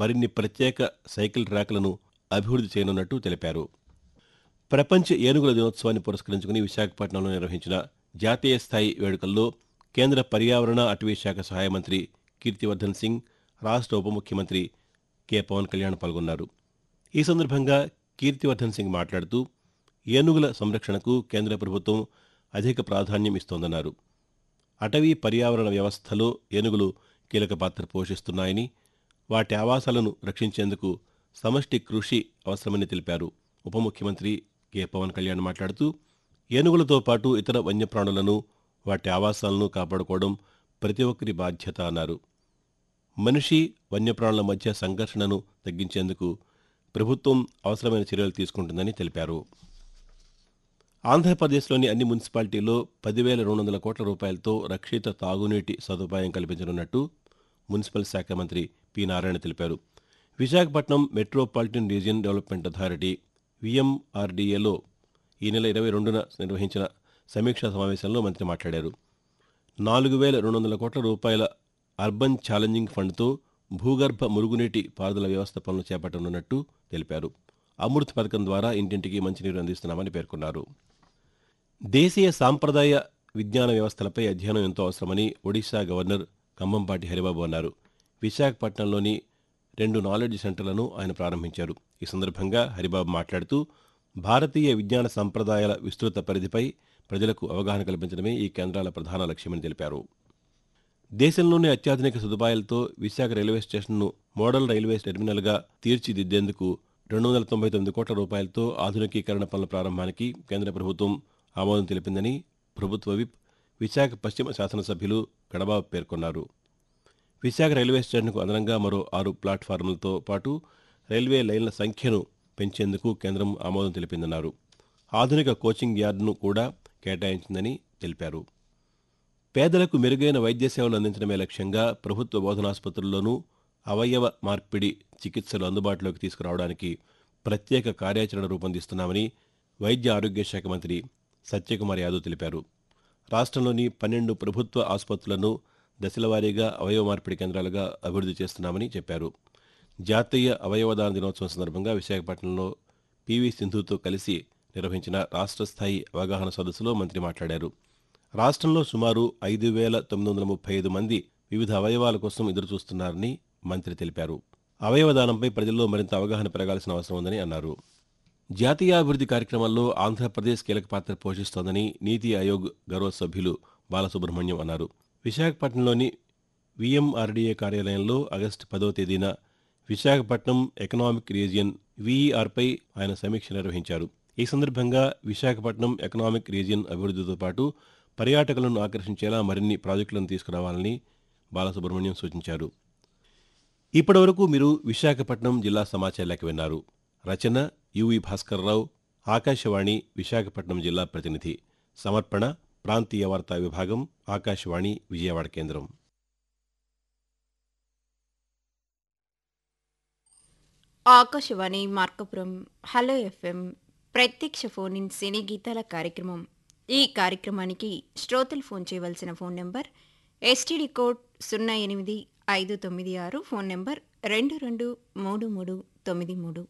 మరిన్ని ప్రత్యేక సైకిల్ ట్రాక్లను అభివృద్ధి చేయనున్నట్టు తెలిపారు ప్రపంచ ఏనుగుల దినోత్సవాన్ని పురస్కరించుకుని విశాఖపట్నంలో నిర్వహించిన జాతీయ స్థాయి వేడుకల్లో కేంద్ర పర్యావరణ అటవీ శాఖ సహాయ మంత్రి కీర్తివర్ధన్ సింగ్ రాష్ట్ర ఉప ముఖ్యమంత్రి కె పవన్ కళ్యాణ్ పాల్గొన్నారు ఈ సందర్భంగా కీర్తివర్ధన్ సింగ్ మాట్లాడుతూ ఏనుగుల సంరక్షణకు కేంద్ర ప్రభుత్వం అధిక ప్రాధాన్యం ఇస్తోందన్నారు అటవీ పర్యావరణ వ్యవస్థలో ఏనుగులు కీలక పాత్ర పోషిస్తున్నాయని వాటి ఆవాసాలను రక్షించేందుకు సమష్టి కృషి అవసరమని తెలిపారు ఉప ముఖ్యమంత్రి కె పవన్ కళ్యాణ్ మాట్లాడుతూ ఏనుగులతో పాటు ఇతర వన్యప్రాణులను వాటి ఆవాసాలను కాపాడుకోవడం ప్రతి ఒక్కరి బాధ్యత అన్నారు మనిషి వన్యప్రాణుల మధ్య సంఘర్షణను తగ్గించేందుకు ప్రభుత్వం అవసరమైన చర్యలు తీసుకుంటుందని తెలిపారు ఆంధ్రప్రదేశ్లోని అన్ని మున్సిపాలిటీల్లో పదివేల రెండు వందల కోట్ల రూపాయలతో రక్షిత తాగునీటి సదుపాయం కల్పించనున్నట్టు మున్సిపల్ శాఖ మంత్రి పి నారాయణ తెలిపారు Visakhapatnam metropolitan region development authority విఎంఆర్డీఏలో ఈ నెల ఇరవై రెండున నిర్వహించిన సమీక్షా సమావేశంలో మంత్రి మాట్లాడారు నాలుగు వేల రెండు వందల కోట్ల రూపాయల అర్బన్ ఛాలెంజింగ్ ఫండ్తో భూగర్భ మురుగునీటి పారుదల వ్యవస్థ పనులు చేపట్టనున్నట్టు తెలిపారు అమృత్ పథకం ద్వారా ఇంటింటికి మంచినీరు అందిస్తున్నామని పేర్కొన్నారు దేశీయ సాంప్రదాయ విజ్ఞాన వ్యవస్థలపై అధ్యయనం ఎంతో అవసరమని ఒడిశా గవర్నర్ కంబంపాటి హరిబాబు అన్నారు విశాఖపట్నంలోని రెండు నాలెడ్జ్ సెంటర్లను ఆయన ప్రారంభించారు ఈ సందర్భంగా హరిబాబు మాట్లాడుతూ భారతీయ విజ్ఞాన సంప్రదాయాల విస్తృత పరిధిపై ప్రజలకు అవగాహన కల్పించడమే ఈ కేంద్రాల ప్రధాన లక్ష్యమని తెలిపారు దేశంలోనే అత్యాధునిక సదుపాయాలతో విశాఖ రైల్వే స్టేషన్ను మోడల్ రైల్వే టెర్మినల్గా తీర్చిదిద్దేందుకు రెండు వందల తొంభై తొమ్మిది కోట్ల రూపాయలతో ఆధునికీకరణ పనుల ప్రారంభానికి కేంద్ర ప్రభుత్వం ఆమోదం తెలిపిందని ప్రభుత్వ విప్ విశాఖ పశ్చిమ శాసనసభ్యులు గడబాబు పేర్కొన్నారు విశాఖ రైల్వే స్టేషన్కు అదనంగా మరో ఆరు ప్లాట్ఫారంలతో పాటు రైల్వే లైన్ల సంఖ్యను పెంచేందుకు కేంద్రం ఆమోదం తెలిపిందన్నారు ఆధునిక కోచింగ్ యార్డును కూడా కేటాయించిందని తెలిపారు పేదలకు మెరుగైన వైద్య సేవలు అందించడమే లక్ష్యంగా ప్రభుత్వ బోధనాసుపత్రుల్లోనూ అవయవ మార్పిడి చికిత్సలు అందుబాటులోకి తీసుకురావడానికి ప్రత్యేక కార్యాచరణ రూపొందిస్తున్నామని వైద్య ఆరోగ్య శాఖ మంత్రి సత్యకుమార్ యాదవ్ తెలిపారు రాష్ట్రంలోని పన్నెండు ప్రభుత్వ ఆసుపత్రులను దశలవారీగా అవయవ మార్పిడి కేంద్రాలుగా అభివృద్ధి చేస్తున్నామని చెప్పారు జాతీయ అవయవదాన దినోత్సవం సందర్భంగా విశాఖపట్నంలో పివి సింధుతో కలిసి నిర్వహించిన రాష్ట్ర స్థాయి అవగాహన సదస్సులో మంత్రి మాట్లాడారు రాష్ట్రంలో సుమారు ఐదు వేల తొమ్మిది వందల ముప్పై ఐదు మంది వివిధ అవయవాల కోసం ఎదురుచూస్తున్నారని మంత్రి తెలిపారు అవయవదానంపై ప్రజల్లో మరింత అవగాహన పెరగాల్సిన అవసరం ఉందని అన్నారు జాతీయాభివృద్ధి కార్యక్రమాల్లో ఆంధ్రప్రదేశ్ కీలక పాత్ర పోషిస్తోందని నీతి ఆయోగ్ గౌరవ సభ్యులు బాలసుబ్రహ్మణ్యం అన్నారు విశాఖపట్నంలోని విఎంఆర్డీఏ కార్యాలయంలో ఆగస్టు పదో తేదీన విశాఖపట్నం ఎకనామిక్ రీజియన్ వీఈఆర్పై ఆయన సమీక్ష నిర్వహించారు ఈ సందర్భంగా విశాఖపట్నం ఎకనామిక్ రీజియన్ అభివృద్ధితో పాటు పర్యాటకులను ఆకర్షించేలా మరిన్ని ప్రాజెక్టులను తీసుకురావాలని బాలసుబ్రహ్మణ్యం సూచించారు ఇప్పటివరకు మీరు విశాఖపట్నం జిల్లా సమాచార లేఖ విన్నారు రచన యువి భాస్కర్రావు ఆకాశవాణి విశాఖపట్నం జిల్లా ప్రతినిధి సమర్పణ ప్రాంతీయ వార్తా విభాగం ఆకాశవాణి విజయవాడ కేంద్రం ఆకాశవాణి మార్కపురం హలో ఎఫ్ఎం ప్రత్యక్ష ఫోన్ ఇన్ సినీ గీతాల కార్యక్రమం ఈ కార్యక్రమానికి శ్రోతలు ఫోన్ చేయవలసిన ఫోన్ నెంబర్ ఎస్టీడీ కోడ్ సున్నా ఎనిమిది ఐదు తొమ్మిది ఆరు ఫోన్ నెంబర్ రెండు రెండు మూడు మూడు తొమ్మిది మూడు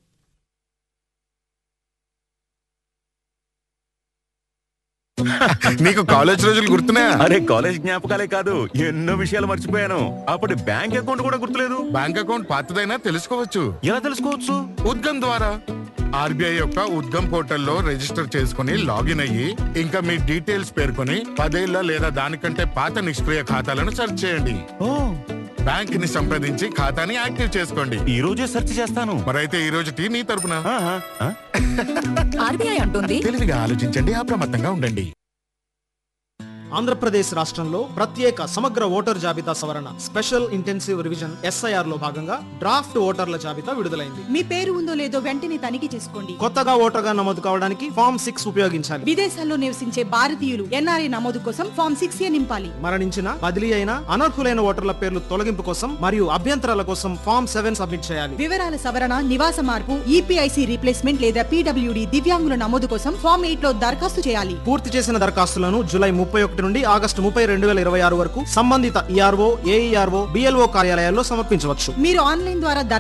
నీకు కాలేజ్ రోజులు గుర్తున్నాయా అరే కాలేజ్ జ్ఞాపకాలే కాదు ఎన్నో విషయాలు మర్చిపోయాను అప్పటి బ్యాంక్ అకౌంట్ కూడా గుర్తులేదు బ్యాంక్ అకౌంట్ పాతదైనా తెలుసుకోవచ్చు ఎలా తెలుసుకోవచ్చు ఉద్గమ్ ద్వారా ఆర్బీఐ యొక్క ఉద్గమ్ పోర్టల్లో రిజిస్టర్ చేసుకుని లాగిన్ అయ్యి ఇంకా మీ డీటెయిల్స్ పేర్కొని పదేళ్ల లేదా దానికంటే పాత నిష్క్రియ ఖాతాలను సెర్చ్ చేయండి ఓ బ్యాంక్ ని సంప్రదించి ఖాతాని యాక్టివ్ చేసుకోండి ఈ రోజే సెర్చ్ చేస్తాను మరైతే ఈ రోజు టీ నీ తరపున ఆహా, ఆ? ఆర్బీఐ అంటుంది తెలివిగా ఆలోచించండి అప్రమత్తంగా ఉండండి ఆంధ్రప్రదేశ్ రాష్ట్రంలో ప్రత్యేక సమగ్ర ఓటర్ జాబితా సవరణ స్పెషల్ ఇంటెన్సివ్ రివిజన్ ఎస్ఐఆర్ లో భాగంగా డ్రాఫ్ట్ ఓటర్ల జాబితా విడుదలైంది మీ పేరు ఉందో లేదో వెంటనే తనిఖీ చేసుకోండి కొత్తగా ఓటర్గా నమోదు కావడానికి ఫామ్ సిక్స్ ఉపయోగించాలి విదేశాల్లో నివసించే భారతీయులు ఎన్ఆర్ఐ నమోదు కోసం ఫామ్ సిక్స్ ఏ నింపాలి మరణించిన బదిలీ అయిన అనర్హులైన ఓటర్ల పేర్లు తొలగింపు కోసం మరియు అభ్యంతరాల కోసం ఫామ్ సెవెన్ సబ్మిట్ చేయాలి వివరాల సవరణ నివాస మార్పు ఈపీఐసి రీప్లేస్మెంట్ లేదా పీడబ్ల్యూడి దివ్యాంగుల నమోదు కోసం ఫామ్ ఎయిట్ లో దరఖాస్తు చేయాలి పూర్తి చేసిన దరఖాస్తులను జూలై ముప్పై ఒకటి నుండి ఆగస్టు ముప్పై రెండు వేల ఇరవై ఆరు వరకు సంబంధిత ఈఆర్ఓ ఏఈఆర్ఓ బిఎల్ఓ కార్యాలయాల్లో సమర్పించవచ్చు మీరు ఆన్లైన్ ద్వారా